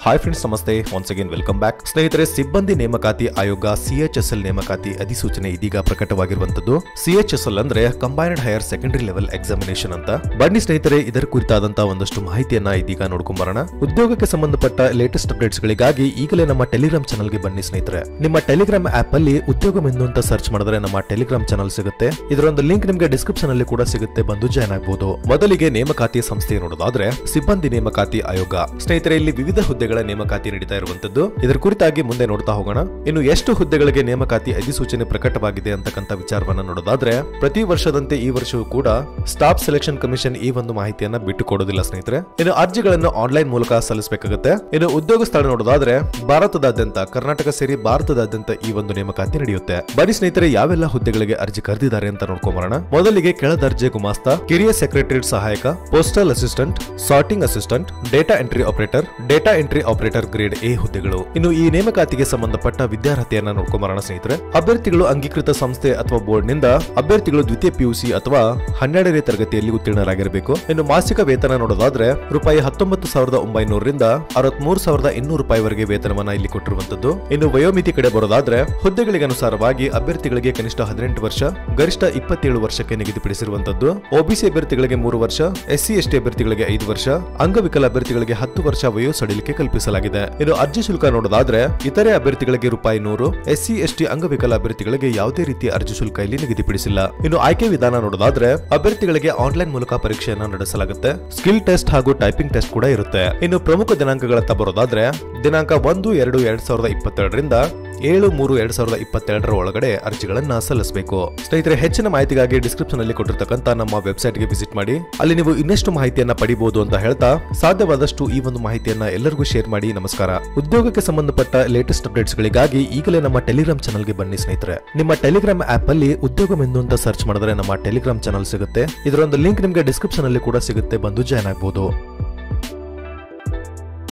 hi friends ನಮಸ್ತೆ once again welcome back ಸ್ನೇಹಿತರೆ ಸಿಬ್ಬಂದಿ ನೇಮಕಾತಿ ಆಯೋಗ ಸಿಎಚ್ಎಸ್ಎಲ್ ನೇಮಕಾತಿ ಅಧಿಸೂಚನೆ ಇದೀಗ ಪ್ರಕಟವಾಗಿರುವಂತದ್ದು ಸಿಎಚ್ಎಸ್ಎಲ್ ಅಂದ್ರೆ combined higher secondary level examination ಅಂತ ಬನ್ನಿ ಸ್ನೇಹಿತರೆ ಇದರ ಕುರಿತಾದಂತಹ ಒಂದಷ್ಟು ಮಾಹಿತಿಯನ್ನ ಇದೀಗ ನೋಡ್ಕೊಂಡ್ ಬರೋಣ ಉದ್ಯೋಗಕ್ಕೆ ಸಂಬಂಧಪಟ್ಟ ಲೇಟೆಸ್ಟ್ ಅಪ್ಡೇಟ್ಸ್ ಗಳಿಗಾಗಿ ಈಗಲೇ ನಮ್ಮ ಟೆಲಿಗ್ರಾಮ್ ಚಾನಲ್ಗೆ ಬನ್ನಿ ಸ್ನೇಹಿತರೆ ನಿಮ್ಮ ಟೆಲಿಗ್ರಾಮ್ ಆಪ್ ಅಲ್ಲಿ ಉದ್ಯೋಗ ಮೆನು ಅಂತ ಸರ್ಚ್ ಮಾಡಿದ್ರೆ ನಮ್ಮ ಟೆಲಿಗ್ರಾಮ್ ಚಾನಲ್ ಸಿಗುತ್ತೆ ಇದರೊಂದು ಲಿಂಕ್ ನಿಮಗೆ ಡಿಸ್ಕ್ರಿಪ್ಷನ್ ಅಲ್ಲಿ ಕೂಡ ಸಿಗುತ್ತೆ ಬಂದು ಜಾಯ್ನ್ ಆಗಬಹುದು ಮೊದಲಿಗೆ ನೇಮಕಾತಿ ಸಂಸ್ಥೆ ನೋಡೋದಾದ್ರೆ ಸಿಬ್ಬಂದಿ ನೇಮಕಾತಿ ಆಯೋಗ ಸ್ನೇಹಿತರೆ ಇಲ್ಲಿ ವಿವಿಧ ಹುದ್ದೆಗಳ ನೇಮಕಾತಿ ನಡೀತಾ ಇರುವಂತದ್ದು ಇದರ ಕುರಿತಾಗಿ ಮುಂದೆ ನೋಡ್ತಾ ಹೋಗೋಣ ಇನ್ನು ಎಷ್ಟು ಹುದ್ದೆಗಳಿಗೆ ನೇಮಕಾತಿ ಅಧಿಸೂಚನೆ ಪ್ರಕಟವಾಗಿದೆ ಅಂತಕ್ಕಂಥ ವಿಚಾರವನ್ನ ನೋಡೋದಾದ್ರೆ ಪ್ರತಿ ವರ್ಷದಂತೆ ಈ ವರ್ಷವೂ ಕೂಡ ಸ್ಟಾಫ್ ಸೆಲೆಕ್ಷನ್ ಕಮಿಷನ್ ಈ ಒಂದು ಮಾಹಿತಿಯನ್ನ ಬಿಟ್ಟು ಕೊಡೋದಿಲ್ಲ ಸ್ನೇಹಿತರೆ ಇನ್ನು ಅರ್ಜಿಗಳನ್ನು ಆನ್ಲೈನ್ ಮೂಲಕ ಸಲ್ಲಿಸಬೇಕಾಗುತ್ತೆ ಇನ್ನು ಉದ್ಯೋಗ ಸ್ಥಳ ನೋಡೋದಾದ್ರೆ ಭಾರತದಾದ್ಯಂತ ಕರ್ನಾಟಕ ಸೇರಿ ಭಾರತದಾದ್ಯಂತ ಈ ಒಂದು ನೇಮಕಾತಿ ನಡೆಯುತ್ತೆ ಬನ್ನಿ ಸ್ನೇಹಿತರೆ ಯಾವೆಲ್ಲ ಹುದ್ದೆಗಳಿಗೆ ಅರ್ಜಿ ಕರೆದಿದ್ದಾರೆ ಅಂತ ನೋಡ್ಕೊಂಬರೋಣ ಮೊದಲಿಗೆ ಕೆಳ ದರ್ಜೆ ಗುಮಾಸ್ತ ಕಿರಿಯ ಸೆಕ್ರೆಟರಿಯೇಟ್ ಸಹಾಯಕ postal assistant sorting assistant data entry operator data entry operator grade A ಹುದ್ದೆಗಳು ಇನ್ನು ಈ ನೇಮಕಾತಿಗೆ ಸಂಬಂಧಪಟ್ಟ ವಿದ್ಯಾರ್ಹತೆಯನ್ನ ನೋಡ್ಕೊಂಬರೋಣ ಸ್ನೇಹಿತರೆ ಅಭ್ಯರ್ಥಿಗಳು ಅಂಗೀಕೃತ ಸಂಸ್ಥೆ ಅಥವಾ ಬೋರ್ಡ್ ನಿಂದ ಅಭ್ಯರ್ಥಿಗಳು ದ್ವಿತೀಯ ಪಿಯುಸಿ ಅಥವಾ ಹನ್ನೆರಡನೇ ತರಗತಿಯಲ್ಲಿ ಉತ್ತೀರ್ಣರಾಗಿರಬೇಕು ಇನ್ನು ಮಾಸಿಕ ವೇತನ ನೋಡೋದಾದ್ರೆ ರೂಪಾಯಿ ಹತ್ತೊಂಬತ್ತು ಸಾವಿರದ ಒಂಬೈನೂರರಿಂದ ಅರವತ್ಮೂರು ಸಾವಿರದ ಇನ್ನೂರು ರೂಪಾಯಿವರೆಗೆ ವೇತನವನ್ನ ಇಲ್ಲಿ ಕೊಟ್ಟಿರುವಂತದ್ದು ಇನ್ನು ವಯೋಮಿತಿ ಕಡೆ ಬರೋದಾದ್ರೆ ಹುದ್ದೆಗಳಿಗೆ ಅನುಸಾರವಾಗಿ ಅಭ್ಯರ್ಥಿಗಳಿಗೆ ಕನಿಷ್ಠ ಹದಿನೆಂಟು ವರ್ಷ ಗರಿಷ್ಠ ಇಪ್ಪತ್ತೇಳು ವರ್ಷಕ್ಕೆ ನಿಗದಿಪಡಿಸಿರುವಂತದ್ದು ಒಬಿಸಿ ಅಭ್ಯರ್ಥಿಗಳಿಗೆ ಮೂರು ವರ್ಷ ಎಸ್ಸಿ ಎಸ್ಟಿ ಅಭ್ಯರ್ಥಿಗಳಿಗೆ ಐದು ವರ್ಷ ಅಂಗವಿಕಲ ಅಭ್ಯರ್ಥಿಗಳಿಗೆ ಹತ್ತು ವರ್ಷ ವಯೋ ಸಡಿಲಿಕೆ ಕಲ್ಪಿಸಲಾಗಿದೆ ಇನ್ನು ಅರ್ಜಿ ಶುಲ್ಕ ನೋಡೋದಾದ್ರೆ ಇತರೆ ಅಭ್ಯರ್ಥಿಗಳಿಗೆ ರೂಪಾಯಿ ನೂರು ಎಸ್ಸಿ ಎಸ್ಟಿ ಅಂಗವಿಕಲ ಅಭ್ಯರ್ಥಿಗಳಿಗೆ ಯಾವುದೇ ರೀತಿಯ ಅರ್ಜಿ ಶುಲ್ಕ ಇಲ್ಲಿ ನಿಗದಿಪಡಿಸಿಲ್ಲ ಇನ್ನು ಆಯ್ಕೆ ವಿಧಾನ ನೋಡೋದಾದ್ರೆ ಅಭ್ಯರ್ಥಿಗಳಿಗೆ ಆನ್ಲೈನ್ ಮೂಲಕ ಪರೀಕ್ಷೆಯನ್ನ ನಡೆಸಲಾಗುತ್ತೆ ಸ್ಕಿಲ್ ಟೆಸ್ಟ್ ಹಾಗೂ ಟೈಪಿಂಗ್ ಟೆಸ್ಟ್ ಕೂಡ ಇರುತ್ತೆ ಇನ್ನು ಪ್ರಮುಖ ದಿನಾಂಕಗಳತ್ತ ಬರೋದಾದ್ರೆ ದಿನಾಂಕ ಒಂದು ಎರಡು ಎರಡ್ ಸಾವಿರದ ಇಪ್ಪತ್ತೆರಡರಿಂದ ಏಳು ಮೂರು ಎರಡ್ ಸಾವಿರದ ಇಪ್ಪತ್ತೆರಡರ ಒಳಗಡೆ ಅರ್ಜಿಗಳನ್ನ ಸಲ್ಲಿಸಬೇಕು ಸ್ನೇಹಿತರೆ ಹೆಚ್ಚಿನ ಮಾಹಿತಿಗಾಗಿ ಡಿಸ್ಕ್ರಿಪ್ಷನ್ ಅಲ್ಲಿ ಕೊಟ್ಟಿರ್ತಕ್ಕಂಥ ನಮ್ಮ ವೆಬ್ಸೈಟ್ ಗೆ ವಿಸಿಟ್ ಮಾಡಿ ಅಲ್ಲಿ ನೀವು ಇನ್ನಷ್ಟು ಮಾಹಿತಿಯನ್ನ ಪಡಿಬಹುದು ಅಂತ ಹೇಳ್ತಾ ಸಾಧ್ಯವಾದಷ್ಟು ಈ ಒಂದು ಮಾಹಿತಿಯನ್ನ ಎಲ್ಲರಿಗೂ ಶೇರ್ ಮಾಡಿ ನಮಸ್ಕಾರ ಉದ್ಯೋಗಕ್ಕೆ ಸಂಬಂಧಪಟ್ಟ ಲೇಟೆಸ್ಟ್ ಅಪ್ಡೇಟ್ಸ್ ಗಳಿಗಾಗಿ ಈಗಲೇ ನಮ್ಮ ಟೆಲಿಗ್ರಾಮ್ ಚಾನಲ್ಗೆ ಬನ್ನಿ ಸ್ನೇಹಿತರೆ ನಿಮ್ಮ ಟೆಲಿಗ್ರಾಮ್ ಆಪ್ ಅಲ್ಲಿ ಉದ್ಯೋಗ ಮೆನು ಅಂತ ಸರ್ಚ್ ಮಾಡಿದ್ರೆ ನಮ್ಮ ಟೆಲಿಗ್ರಾಮ್ ಚಾನಲ್ ಸಿಗುತ್ತೆ ಇದರೊಂದು ಲಿಂಕ್ ನಿಮಗೆ ಡಿಸ್ಕ್ರಿಪ್ಷನ್ ಅಲ್ಲಿ ಕೂಡ ಸಿಗುತ್ತೆ ಬಂದು ಜಾಯ್ನ್ ಆಗಬಹುದು